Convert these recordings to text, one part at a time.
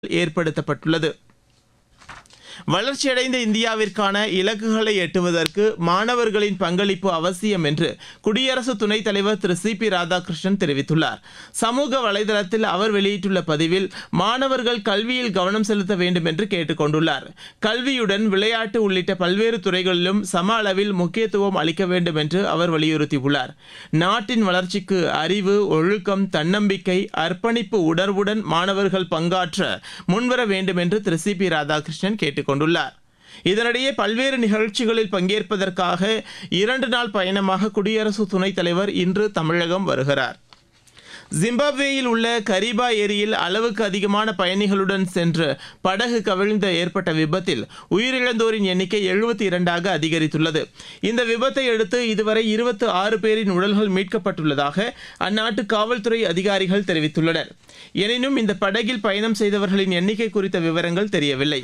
ஏற்படுத்தப்பட்டுள்ளது வளர்ச்சியடைந்த இந்தியாவிற்கான இலக்குகளை எட்டுவதற்கு மாணவர்களின் பங்களிப்பு அவசியம் என்று குடியரசு துணைத் தலைவர் திரு சி பி ராதாகிருஷ்ணன் தெரிவித்துள்ளார் சமூக வலைதளத்தில் அவர் வெளியிட்டுள்ள பதிவில் மாணவர்கள் கல்வியில் கவனம் செலுத்த வேண்டும் என்று கேட்டுக் கொண்டுள்ளார் கல்வியுடன் விளையாட்டு உள்ளிட்ட பல்வேறு துறைகளிலும் சம அளவில் முக்கியத்துவம் அளிக்க வேண்டும் என்று அவர் வலியுறுத்தியுள்ளார் நாட்டின் வளர்ச்சிக்கு அறிவு ஒழுக்கம் தன்னம்பிக்கை அர்ப்பணிப்பு உணர்வுடன் மாணவர்கள் பங்காற்ற முன்வர வேண்டும் என்று திரு சி பி ராதாகிருஷ்ணன் கேட்டுக் கொண்டுள்ளார் இதனிடையே பல்வேறு நிகழ்ச்சிகளில் பங்கேற்பதற்காக இரண்டு நாள் பயணமாக குடியரசு துணைத் தலைவர் இன்று தமிழகம் வருகிறார் ஜிம்பாப்வேயில் உள்ள கரிபா ஏரியில் அளவுக்கு அதிகமான பயணிகளுடன் சென்று படகு கவிழ்ந்த ஏற்பட்ட விபத்தில் உயிரிழந்தோரின் எண்ணிக்கை எழுபத்தி இரண்டாக அதிகரித்துள்ளது இந்த விபத்தை அடுத்து இதுவரை இருபத்தி ஆறு பேரின் உடல்கள் மீட்கப்பட்டுள்ளதாக அந்நாட்டு காவல்துறை அதிகாரிகள் தெரிவித்துள்ளனர் எனினும் இந்த படகில் பயணம் செய்தவர்களின் எண்ணிக்கை குறித்த விவரங்கள் தெரியவில்லை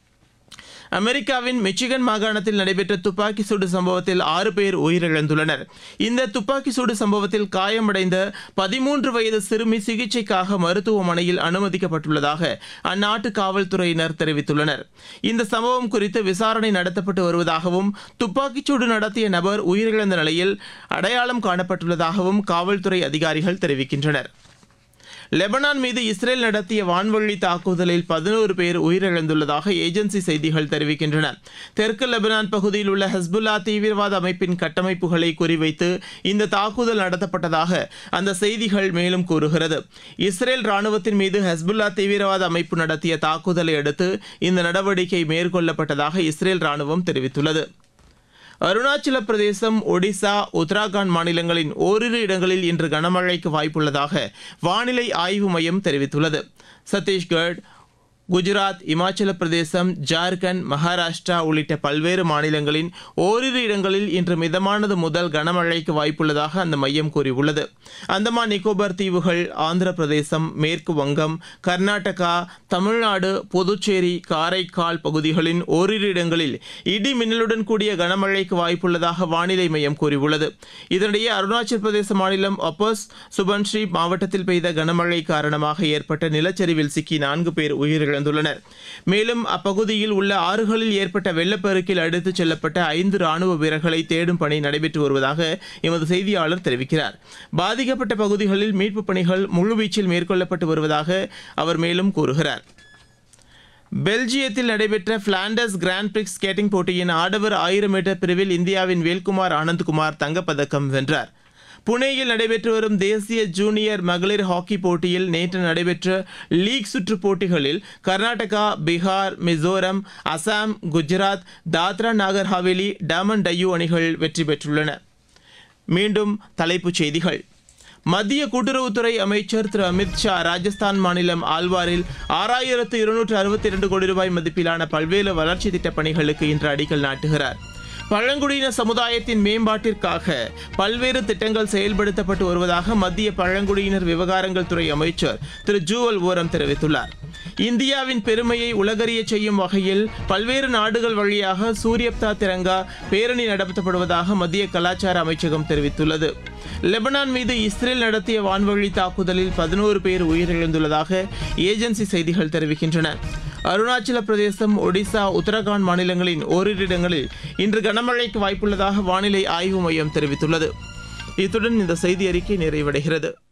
அமெரிக்காவின் மிச்சிகன் மாகாணத்தில் நடைபெற்ற துப்பாக்கி சூடு சம்பவத்தில் ஆறு பேர் உயிரிழந்துள்ளனர் இந்த துப்பாக்கி சூடு சம்பவத்தில் காயமடைந்த பதிமூன்று வயது சிறுமி சிகிச்சைக்காக மருத்துவமனையில் அனுமதிக்கப்பட்டுள்ளதாக அந்நாட்டு காவல்துறையினர் தெரிவித்துள்ளனர் இந்த சம்பவம் குறித்து விசாரணை நடத்தப்பட்டு வருவதாகவும் துப்பாக்கிச்சூடு நடத்திய நபர் உயிரிழந்த நிலையில் அடையாளம் காணப்பட்டுள்ளதாகவும் காவல்துறை அதிகாரிகள் தெரிவிக்கின்றனர் லெபனான் மீது இஸ்ரேல் நடத்திய வான்வழி தாக்குதலில் பதினோரு பேர் உயிரிழந்துள்ளதாக ஏஜென்சி செய்திகள் தெரிவிக்கின்றன தெற்கு லெபனான் பகுதியில் உள்ள ஹஸ்புல்லா தீவிரவாத அமைப்பின் கட்டமைப்புகளை குறிவைத்து இந்த தாக்குதல் நடத்தப்பட்டதாக அந்த செய்திகள் மேலும் கூறுகிறது இஸ்ரேல் ராணுவத்தின் மீது ஹஸ்புல்லா தீவிரவாத அமைப்பு நடத்திய தாக்குதலை அடுத்து இந்த நடவடிக்கை மேற்கொள்ளப்பட்டதாக இஸ்ரேல் ராணுவம் தெரிவித்துள்ளது அருணாச்சல பிரதேசம் ஒடிசா உத்தராகண்ட் மாநிலங்களின் ஓரிரு இடங்களில் இன்று கனமழைக்கு வாய்ப்புள்ளதாக வானிலை ஆய்வு மையம் தெரிவித்துள்ளது சத்தீஸ்கர் குஜராத் இமாச்சல பிரதேசம் ஜார்க்கண்ட் மகாராஷ்டிரா உள்ளிட்ட பல்வேறு மாநிலங்களின் ஓரிரு இடங்களில் இன்று மிதமானது முதல் கனமழைக்கு வாய்ப்புள்ளதாக அந்த மையம் கூறியுள்ளது அந்தமான் நிக்கோபார் தீவுகள் ஆந்திர பிரதேசம் மேற்கு வங்கம் கர்நாடகா தமிழ்நாடு புதுச்சேரி காரைக்கால் பகுதிகளின் ஓரிரு இடங்களில் இடி மின்னலுடன் கூடிய கனமழைக்கு வாய்ப்புள்ளதாக வானிலை மையம் கூறியுள்ளது இதனிடையே அருணாச்சல பிரதேச மாநிலம் அப்போஸ் சுபன்ஸ்ரீ மாவட்டத்தில் பெய்த கனமழை காரணமாக ஏற்பட்ட நிலச்சரிவில் சிக்கி நான்கு பேர் உயிரிழந்தனர் மேலும் அப்பகுதியில் உள்ள ஆறுகளில் ஏற்பட்ட வெள்ளப்பெருக்கில் அடித்துச் செல்லப்பட்ட ஐந்து ராணுவ வீரர்களை தேடும் பணி நடைபெற்று வருவதாக எமது செய்தியாளர் தெரிவிக்கிறார் பாதிக்கப்பட்ட பகுதிகளில் மீட்புப் பணிகள் முழுவீச்சில் மேற்கொள்ளப்பட்டு வருவதாக அவர் மேலும் கூறுகிறார் பெல்ஜியத்தில் நடைபெற்ற பிளாண்டர்ஸ் கிராண்ட் பிரிக்ஸ் ஸ்கேட்டிங் போட்டியின் ஆடவர் ஆயிரம் மீட்டர் பிரிவில் இந்தியாவின் வேல்குமார் ஆனந்த்குமார் தங்கப்பதக்கம் வென்றார் புனேயில் நடைபெற்று வரும் தேசிய ஜூனியர் மகளிர் ஹாக்கி போட்டியில் நேற்று நடைபெற்ற லீக் சுற்று போட்டிகளில் கர்நாடகா பீகார் மிசோரம் அசாம் குஜராத் தாத்ரா நாகர் ஹவேலி டாமன் டையூ அணிகள் வெற்றி பெற்றுள்ளன மீண்டும் தலைப்புச் செய்திகள் மத்திய கூட்டுறவுத்துறை அமைச்சர் திரு அமித் ஷா ராஜஸ்தான் மாநிலம் ஆல்வாரில் ஆறாயிரத்து இருநூற்று அறுபத்தி இரண்டு கோடி ரூபாய் மதிப்பிலான பல்வேறு வளர்ச்சி திட்டப் பணிகளுக்கு இன்று அடிக்கல் நாட்டுகிறார் பழங்குடியின சமுதாயத்தின் மேம்பாட்டிற்காக பல்வேறு திட்டங்கள் செயல்படுத்தப்பட்டு வருவதாக மத்திய பழங்குடியினர் விவகாரங்கள் துறை அமைச்சர் திரு ஜூவல் ஓரம் தெரிவித்துள்ளார் இந்தியாவின் பெருமையை உலகறியச் செய்யும் வகையில் பல்வேறு நாடுகள் வழியாக சூரியப்தா திரங்கா பேரணி நடத்தப்படுவதாக மத்திய கலாச்சார அமைச்சகம் தெரிவித்துள்ளது லெபனான் மீது இஸ்ரேல் நடத்திய வான்வழி தாக்குதலில் பதினோரு பேர் உயிரிழந்துள்ளதாக ஏஜென்சி செய்திகள் தெரிவிக்கின்றன அருணாச்சல பிரதேசம் ஒடிசா உத்தரகாண்ட் மாநிலங்களின் ஓரிரு இடங்களில் இன்று கனமழைக்கு வாய்ப்புள்ளதாக வானிலை ஆய்வு மையம் தெரிவித்துள்ளது இத்துடன் இந்த செய்தி அறிக்கை நிறைவடைகிறது